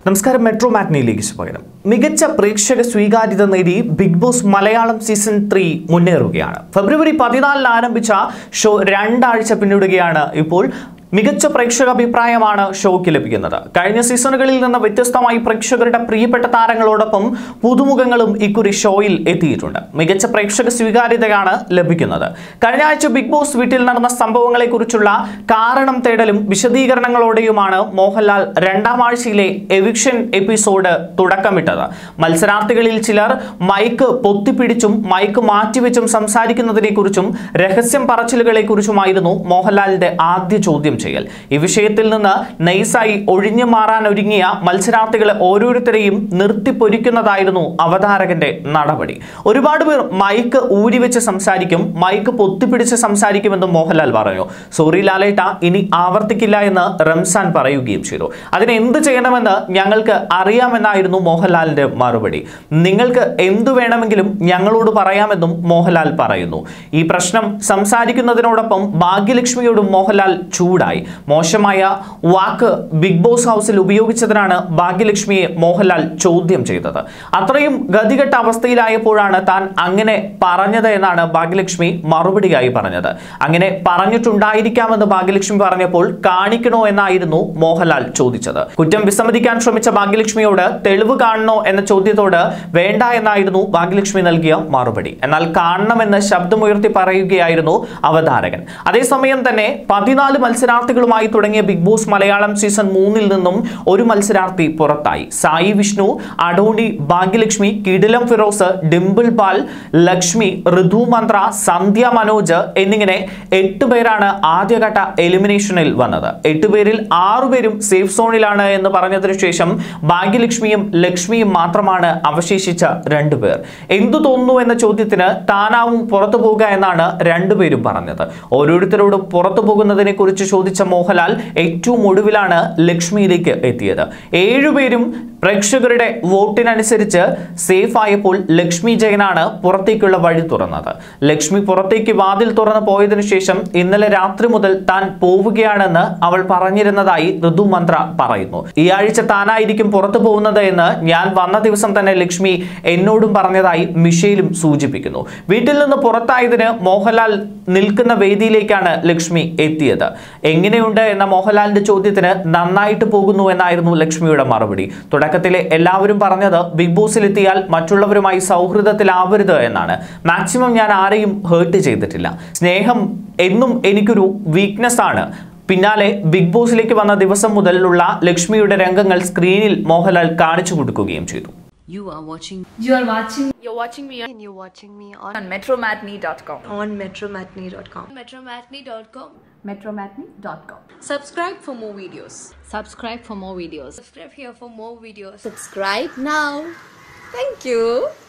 നമസ്കാരം മെട്രോ മാറ്റ്നിയിലേക്ക് സ്വാഗതം മികച്ച പ്രേക്ഷക സ്വീകാര്യത നേടി Big Boss Malayalam season three മുന്നേറുകയാണ് ഫെബ്രുവരി പതിനാലിന് ആരംഭിച്ച ഷോ രണ്ടാഴ്ച പിന്നിടുകയാണ് ഇപ്പോൾ മികച്ച പ്രേക്ഷക അഭിപ്രായമാണ് ഷോയ്ക്ക് ലഭിക്കുന്നത് കഴിഞ്ഞ സീസണുകളിൽ നിന്ന് വ്യത്യസ്തമായി പ്രേക്ഷകരുടെ പ്രിയപ്പെട്ട താരങ്ങളോടൊപ്പം പുതുമുഖങ്ങളും ഇക്കുറി ഷോയിൽ എത്തിയിട്ടുണ്ട് മികച്ച പ്രേക്ഷക സ്വീകാര്യതയാണ് ലഭിക്കുന്നത് കഴിഞ്ഞ ആഴ്ച ബിഗ് ബോസ് വീട്ടിൽ നടന്ന സംഭവങ്ങളെക്കുറിച്ചുള്ള കാരണം തേടലും വിശദീകരണങ്ങളോടെയുമാണ് മോഹൻലാൽ രണ്ടാം ആഴ്ചയിലെ എവിക്ഷൻ എപ്പിസോഡ് തുടക്കമിട്ടത് മത്സരാർത്ഥികളിൽ ചിലർ മൈക്ക് പൊത്തിപ്പിടിച്ചും മൈക്ക് മാറ്റിവെച്ചും സംസാരിക്കുന്നതിനെക്കുറിച്ചും രഹസ്യം പറച്ചിലുകളെക്കുറിച്ചുമായിരുന്നു മോഹൻലാലിന്റെ ആദ്യ ചോദ്യം ചെയ്യൽ ഈ വിഷയത്തിൽ നിന്ന് നൈസായി ഒഴിഞ്ഞു മാറാൻ ഒരുങ്ങിയ മത്സരാർത്ഥികളെ ഓരോരുത്തരെയും നിർത്തിപ്പൊരിക്കുന്നതായിരുന്നു അവതാരകന്റെ നടപടി ഒരുപാട് പേർ മൈക്ക് ഊരിവെച്ച് സംസാരിക്കും മൈക്ക് പൊത്തിപ്പിടിച്ച് സംസാരിക്കുമെന്നും മോഹൻലാൽ പറഞ്ഞു സോറി ലാലേട്ട ഇനി ആവർത്തിക്കില്ല എന്ന് റംസാൻ പറയുകയും ചെയ്തു അതിന് എന്ത് ചെയ്യണമെന്ന് ഞങ്ങൾക്ക് അറിയാമെന്നായിരുന്നു മോഹൻലാലിന്റെ മറുപടി നിങ്ങൾക്ക് എന്തു വേണമെങ്കിലും ഞങ്ങളോട് പറയാമെന്നും മോഹൻലാൽ പറയുന്നു ഈ പ്രശ്നം സംസാരിക്കുന്നതിനോടൊപ്പം ഭാഗ്യലക്ഷ്മിയോടും മോഹൻലാൽ ചൂടായി മോശമായ വാക്ക് ബിഗ് ബോസ് ഹൗസിൽ ഉപയോഗിച്ചതിനാണ് ഭാഗ്യലക്ഷ്മിയെ മോഹൻലാൽ ചോദ്യം ചെയ്തത് അത്രയും ഗതികെട്ട അവസ്ഥയിലായപ്പോഴാണ് താൻ അങ്ങനെ പറഞ്ഞത് എന്നാണ് ഭാഗ്യലക്ഷ്മി മറുപടിയായി പറഞ്ഞത് അങ്ങനെ പറഞ്ഞിട്ടുണ്ടായിരിക്കാമെന്ന് ഭാഗ്യലക്ഷ്മി പറഞ്ഞപ്പോൾ കാണിക്കണോ എന്നായിരുന്നു മോഹൻലാൽ ചോദിച്ചത് കുറ്റം വിസമ്മതിക്കാൻ ശ്രമിച്ച ഭാഗ്യലക്ഷ്മിയോട് തെളിവ് കാണണോ എന്ന ചോദ്യത്തോട് വേണ്ട എന്നായിരുന്നു ഭാഗ്യലക്ഷ്മി നൽകിയ മറുപടി എന്നാൽ കാണണമെന്ന് ശബ്ദമുയർത്തി പറയുകയായിരുന്നു അവതാരകൻ അതേസമയം തന്നെ പതിനാല് മത്സരാർത്ഥികളുമായി തുടങ്ങിയ ബിഗ് ബോസ് മലയാളം സീസൺ മൂന്നിൽ നിന്നും ഒരു മത്സരാർത്ഥി പുറത്തായി സായി വിഷ്ണു അഡോണി ഭാഗ്യലക്ഷ്മി കിടിലം ഫിറോസ് ഡിംപിൾ പാൽ ലക്ഷ്മി ഋതു മന്ത്ര സന്ധ്യ മനോജ് എന്നിങ്ങനെ എട്ട് പേരാണ് ആദ്യഘട്ട എലിമിനേഷനിൽ വന്നത് എട്ട് പേരിൽ ആറുപേരും സേഫ് സോണിലാണ് എന്ന് പറഞ്ഞതിനു ശേഷം ഭാഗ്യലക്ഷ്മിയും ലക്ഷ്മിയും മാത്രമാണ് അവശേഷിച്ച രണ്ടുപേർ എന്തു തോന്നുന്നു എന്ന ചോദ്യത്തിന് താനാവും പുറത്തു പോകുക എന്നാണ് രണ്ടുപേരും പറഞ്ഞത് ഓരോരുത്തരോടും പുറത്തു പോകുന്നതിനെ കുറിച്ച് ചോദിച്ച മോഹൻലാൽ ഏറ്റവും ഒടുവിലാണ് ലക്ഷ്മിയിലേക്ക് എത്തിയത് ഏഴുപേരും പ്രേക്ഷകരുടെ വോട്ടിനനുസരിച്ച് സേഫ് ആയപ്പോൾ ലക്ഷ്മി ജയനാണ് പുറത്തേക്കുള്ള വഴി തുറന്നത് ലക്ഷ്മി പുറത്തേക്ക് വാതിൽ തുറന്നു പോയതിനു ശേഷം ഇന്നലെ രാത്രി മുതൽ താൻ പോവുകയാണെന്ന് അവൾ പറഞ്ഞിരുന്നതായി ഋതു മന്ത്ര പറയുന്നു ഈ ആഴ്ച താനായിരിക്കും പുറത്തു പോകുന്നത് എന്ന് ഞാൻ വന്ന ദിവസം തന്നെ ലക്ഷ്മി എന്നോടും പറഞ്ഞതായി മിഷയിലും സൂചിപ്പിക്കുന്നു വീട്ടിൽ നിന്ന് പുറത്തായതിന് മോഹൻലാൽ നിൽക്കുന്ന വേദിയിലേക്കാണ് ലക്ഷ്മി എത്തിയത് എങ്ങനെയുണ്ട് എന്ന മോഹൻലാലിന്റെ ചോദ്യത്തിന് നന്നായിട്ട് പോകുന്നു എന്നായിരുന്നു ലക്ഷ്മിയുടെ മറുപടി തുടക്കത്തിലെ എല്ലാവരും പറഞ്ഞത് ബിഗ് ബോസിലെത്തിയാൽ മറ്റുള്ളവരുമായി സൗഹൃദത്തിലാവരുത് എന്നാണ് മാക്സിമം ഞാൻ ആരെയും ഹേർട്ട് ചെയ്തിട്ടില്ല സ്നേഹം എന്നും എനിക്കൊരു വീക്ക്നെസ് ആണ് പിന്നാലെ ബിഗ് ബോസിലേക്ക് വന്ന ദിവസം മുതലുള്ള ലക്ഷ്മിയുടെ രംഗങ്ങൾ സ്ക്രീനിൽ മോഹൻലാൽ കാണിച്ചു കൊടുക്കുകയും ചെയ്തു You are watching You are watching You're watching me on, and you're watching me on, on metromatney.com. on metromatney.com. Metromatney.com. Metromatney.com. subscribe for more videos Subscribe for more videos. Subscribe here for more videos. Subscribe now. Thank you.